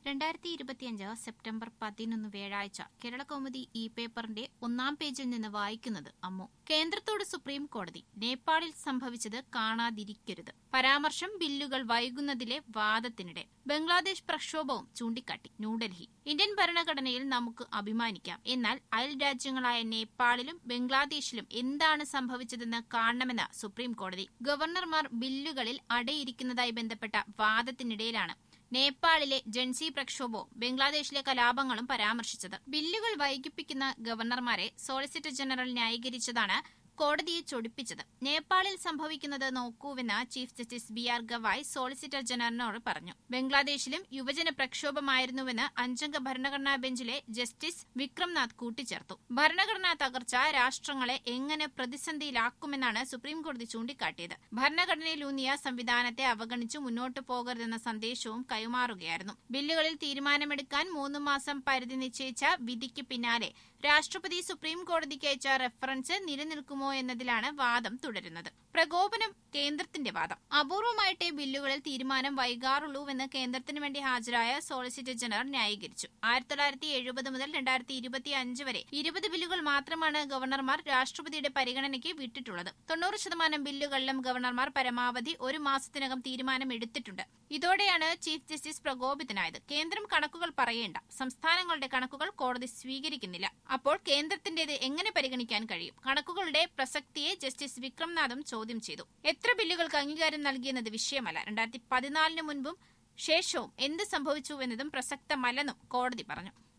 രണ്ടായിരത്തി ഇരുപത്തിയഞ്ച് സെപ്റ്റംബർ പതിനൊന്ന് വ്യാഴാഴ്ച കേരളകൗമുദി ഇ പേപ്പറിന്റെ ഒന്നാം പേജിൽ നിന്ന് വായിക്കുന്നത് അമ്മു കേന്ദ്രത്തോട് സുപ്രീം കോടതി നേപ്പാളിൽ സംഭവിച്ചത് കാണാതിരിക്കരുത് പരാമർശം ബില്ലുകൾ വൈകുന്നതിലെ വാദത്തിനിടെ ബംഗ്ലാദേശ് പ്രക്ഷോഭവും ചൂണ്ടിക്കാട്ടി ന്യൂഡൽഹി ഇന്ത്യൻ ഭരണഘടനയിൽ നമുക്ക് അഭിമാനിക്കാം എന്നാൽ അയൽ രാജ്യങ്ങളായ നേപ്പാളിലും ബംഗ്ലാദേശിലും എന്താണ് സംഭവിച്ചതെന്ന് കാണണമെന്ന് സുപ്രീം കോടതി ഗവർണർമാർ ബില്ലുകളിൽ അടയിരിക്കുന്നതായി ബന്ധപ്പെട്ട വാദത്തിനിടയിലാണ് നേപ്പാളിലെ ജൻസി പ്രക്ഷോഭവും ബംഗ്ലാദേശിലെ കലാപങ്ങളും പരാമർശിച്ചത് ബില്ലുകൾ വൈകിപ്പിക്കുന്ന ഗവർണർമാരെ സോളിസിറ്റർ ജനറൽ ന്യായീകരിച്ചതാണ് കോടതിയെ ചൊടിപ്പിച്ചത് നേപ്പാളിൽ സംഭവിക്കുന്നത് നോക്കൂവെന്ന് chief justice B R Gavai solicitor ജനറലിനോട് പറഞ്ഞു ബംഗ്ലാദേശിലും യുവജന പ്രക്ഷോഭമായിരുന്നുവെന്ന് അഞ്ചംഗ ഭരണഘടനാ ബെഞ്ചിലെ ജസ്റ്റിസ് വിക്രംനാഥ് കൂട്ടിച്ചേർത്തു ഭരണഘടനാ തകർച്ച രാഷ്ട്രങ്ങളെ എങ്ങനെ പ്രതിസന്ധിയിലാക്കുമെന്നാണ് സുപ്രീംകോടതി ചൂണ്ടിക്കാട്ടിയത് ഭരണഘടനയിലൂന്നിയ സംവിധാനത്തെ അവഗണിച്ചു മുന്നോട്ടു പോകരുതെന്ന സന്ദേശവും കൈമാറുകയായിരുന്നു ബില്ലുകളിൽ തീരുമാനമെടുക്കാൻ മൂന്ന് മാസം പരിധി നിശ്ചയിച്ച വിധിക്ക് പിന്നാലെ രാഷ്ട്രപതി സുപ്രീം കോടതിക്ക് അയച്ച റെഫറൻസ് നിലനിൽക്കുമോ എന്നതിലാണ് വാദം തുടരുന്നത് പ്രകോപനം കേന്ദ്രത്തിന്റെ വാദം അപൂർവമായിട്ടേ ബില്ലുകളിൽ തീരുമാനം വൈകാറുള്ളൂവെന്ന് കേന്ദ്രത്തിന് വേണ്ടി ഹാജരായ സോളിസിറ്റർ ജനറൽ ന്യായീകരിച്ചു ആയിരത്തി തൊള്ളായിരത്തി എഴുപത് മുതൽ രണ്ടായിരത്തി ഇരുപത്തി അഞ്ച് വരെ ഇരുപത് ബില്ലുകൾ മാത്രമാണ് ഗവർണർമാർ രാഷ്ട്രപതിയുടെ പരിഗണനയ്ക്ക് വിട്ടിട്ടുള്ളത് തൊണ്ണൂറ് ശതമാനം ബില്ലുകളിലും ഗവർണർമാർ പരമാവധി ഒരു മാസത്തിനകം തീരുമാനം എടുത്തിട്ടുണ്ട് ഇതോടെയാണ് ചീഫ് ജസ്റ്റിസ് പ്രകോപിതനായത് കേന്ദ്രം കണക്കുകൾ പറയേണ്ട സംസ്ഥാനങ്ങളുടെ കണക്കുകൾ കോടതി സ്വീകരിക്കുന്നില്ല അപ്പോൾ കേന്ദ്രത്തിന്റേത് എങ്ങനെ പരിഗണിക്കാൻ കഴിയും കണക്കുകളുടെ പ്രസക്തിയെ ജസ്റ്റിസ് വിക്രംനാഥും ചോദ്യം ചെയ്തു എത്ര ബില്ലുകൾക്ക് അംഗീകാരം നൽകിയെന്നത് വിഷയമല്ല രണ്ടായിരത്തി പതിനാലിന് മുൻപും ശേഷവും എന്ത് സംഭവിച്ചുവെന്നതും പ്രസക്തമല്ലെന്നും കോടതി പറഞ്ഞു